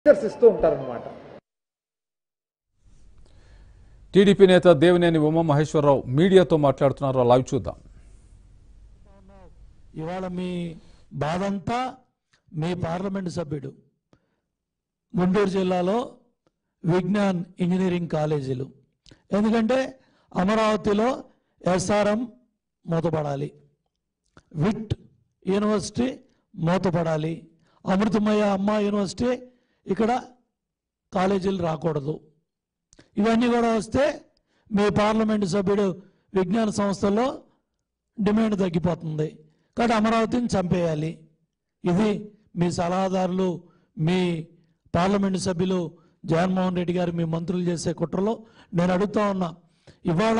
figures ఇస్తూ ఉంటారనమాట TDP నేత దేవినేని ఉమా మహేశ్వరరావు మీడియాతో మాట్లాడుతున్నారు లైవ్ చూద్దాం ఇవాళ మీ బాధంతా మీ పార్లమెంటు సభ్యుడు గుంటూరు జిల్లాలో విజ్ఞాన్ ఇంజనీరింగ్ కాలేజీలు ఎందుకంటే అమరావతిలో ఎస్ఆర్ఎం మూతపడాలి విట్ యూనివర్సిటీ మూతపడాలి అమృతమయ్య అమ్మ యూనివర్సిటీ ఇక్కడ కాలేజీలు రాకూడదు ఇవన్నీ కూడా వస్తే మీ పార్లమెంటు సభ్యుడు విజ్ఞాన సంస్థల్లో డిమాండ్ తగ్గిపోతుంది కాబట్టి అమరావతిని చంపేయాలి ఇది మీ సలహాదారులు మీ పార్లమెంటు సభ్యులు జగన్మోహన్ రెడ్డి గారు మీ మంత్రులు చేసే కుట్రలో నేను అడుగుతా ఉన్నా ఇవాళ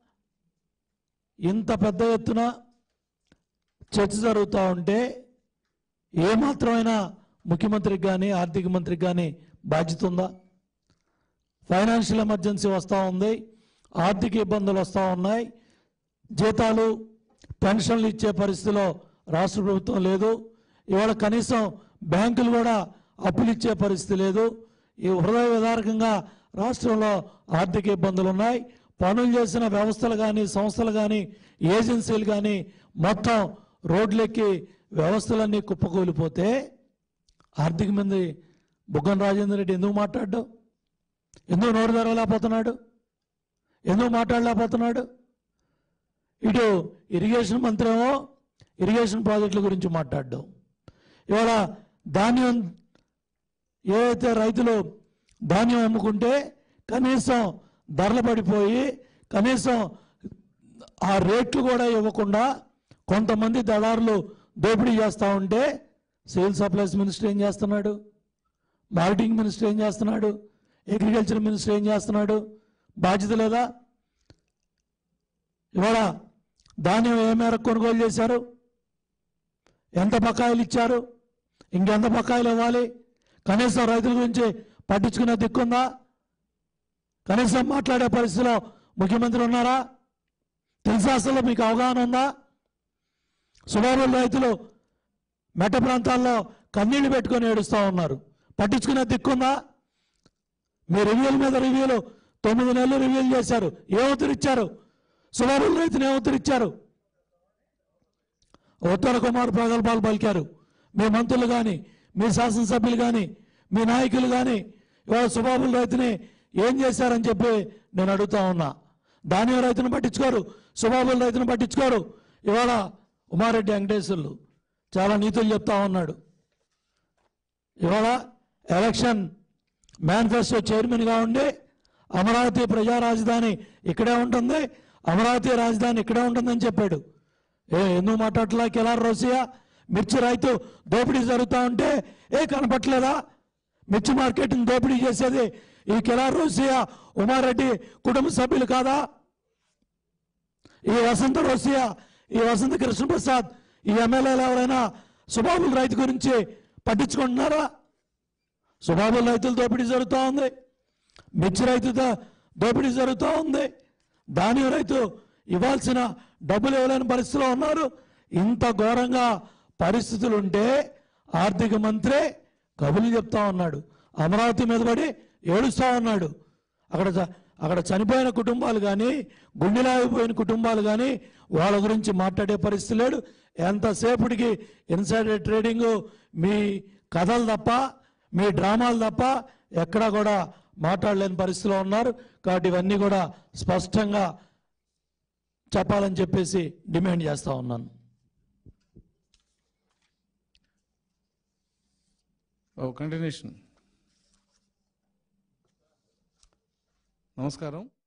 ఇంత పెద్ద ఎత్తున చర్చ జరుగుతూ ఉంటే ఏమాత్రమైనా ముఖ్యమంత్రికి కానీ ఆర్థిక మంత్రికి కానీ బాధ్యత ఉందా ఫైనాన్షియల్ ఎమర్జెన్సీ వస్తూ ఉంది ఆర్థిక ఇబ్బందులు వస్తూ ఉన్నాయి జీతాలు పెన్షన్లు ఇచ్చే పరిస్థితిలో రాష్ట్ర ప్రభుత్వం లేదు ఇవాళ కనీసం బ్యాంకులు కూడా అప్పులు ఇచ్చే పరిస్థితి లేదు ఈ హృదయ విదారకంగా రాష్ట్రంలో ఆర్థిక ఇబ్బందులు ఉన్నాయి పనులు చేసిన వ్యవస్థలు కానీ సంస్థలు కానీ ఏజెన్సీలు కానీ మొత్తం రోడ్లెక్కి వ్యవస్థలన్నీ కుప్పకూలిపోతే ఆర్థిక మంది బుగ్గన రాజేంద్ర రెడ్డి ఎందుకు మాట్లాడ్డావు ఎందుకు నోరు తెరవలేకపోతున్నాడు ఎందుకు మాట్లాడలేకపోతున్నాడు ఇటు ఇరిగేషన్ మంత్రి ఏమో ఇరిగేషన్ ప్రాజెక్టుల గురించి మాట్లాడడం ఇవాళ ధాన్యం ఏదైతే రైతులు ధాన్యం అమ్ముకుంటే కనీసం ధరలు పడిపోయి కనీసం ఆ రేట్లు కూడా ఇవ్వకుండా కొంతమంది దళారులు దోపిడీ చేస్తూ ఉంటే సివిల్ సప్లైస్ మినిస్టర్ ఏం చేస్తున్నాడు మార్కెటింగ్ మినిస్టర్ ఏం చేస్తున్నాడు అగ్రికల్చర్ మినిస్టర్ ఏం చేస్తున్నాడు బాధ్యత లేదా ఇవాళ ధాన్యం ఏ మేరకు కొనుగోలు చేశారు ఎంత బకాయిలు ఇచ్చారు ఇంకెంత బకాయిలు ఇవ్వాలి కనీసం రైతుల గురించి పట్టించుకునే దిక్కుందా కనీసం మాట్లాడే పరిస్థితిలో ముఖ్యమంత్రి ఉన్నారా తెలుసా అసలు మీకు అవగాహన ఉందా సుమారు రైతులు మెట్ట ప్రాంతాల్లో కన్నీళ్లు పెట్టుకొని ఏడుస్తూ ఉన్నారు పట్టించుకునే దిక్కుందా మీ రివ్యూల మీద రివ్యూలు తొమ్మిది నెలలు రివ్యూలు చేశారు ఏ ఉత్తరు ఇచ్చారు సుమారు రైతులు ఏ ఉత్తరు ఇచ్చారు ఉత్తర కుమార్ ప్రగల్భాలు పలికారు మీ మంత్రులు కానీ మీ శాసనసభ్యులు కానీ మీ నాయకులు కానీ ఇవాళ సుబాబుల రైతుని ఏం చేశారని చెప్పి నేను అడుగుతా ఉన్నా ధాన్యం రైతును పట్టించుకోరు సుబాబుల రైతును పట్టించుకోరు ఇవాళ ఉమారెడ్డి వెంకటేశ్వర్లు చాలా నీతులు చెప్తా ఉన్నాడు ఇవాళ ఎలక్షన్ మేనిఫెస్టో చైర్మన్గా ఉండి అమరావతి ప్రజా రాజధాని ఇక్కడే ఉంటుంది అమరావతి రాజధాని ఇక్కడే ఉంటుందని చెప్పాడు ఏ ఎందుకు మాట్లాడట్లా కిలార్ రోసియా మిర్చి రైతు దోపిడీ జరుగుతూ ఉంటే ఏ కనపట్లేదా మిర్చి మార్కెట్ని దోపిడీ చేసేది ఈ కిలార్ రోసియా ఉమారెడ్డి కుటుంబ సభ్యులు కాదా ఈ వసంత రోసియా ఈ వసంత కృష్ణప్రసాద్ ఈ ఎమ్మెల్యేలు ఎవరైనా సుబాబుల రైతు గురించి పట్టించుకుంటున్నారా సుబాబుల రైతులు దోపిడీ జరుగుతూ ఉంది మిర్చి రైతు దో- దోపిడీ జరుగుతూ ఉంది ధాన్యం రైతు ఇవ్వాల్సిన డబ్బులు ఇవ్వలేని పరిస్థితిలో ఉన్నారు ఇంత ఘోరంగా పరిస్థితులు ఉంటే ఆర్థిక మంత్రి కబుర్లు చెప్తా ఉన్నాడు అమరావతి మీద పడి ఏడుస్తూ ఉన్నాడు అక్కడ చ- అక్కడ చనిపోయిన కుటుంబాలు కానీ గుండెలాగిపోయిన కుటుంబాలు కానీ వాళ్ళ గురించి మాట్లాడే పరిస్థితి లేడు ఎంతసేపటికి ఇన్సైడర్ ట్రేడింగ్ మీ కథలు తప్ప మీ డ్రామాలు తప్ప ఎక్కడా కూడా మాట్లాడలేని పరిస్థితిలో ఉన్నారు కాబట్టి ఇవన్నీ కూడా స్పష్టంగా చెప్పాలని చెప్పేసి డిమాండ్ చేస్తా ఉన్నాను ఓ కంటిన్యూషన్ నమస్కారం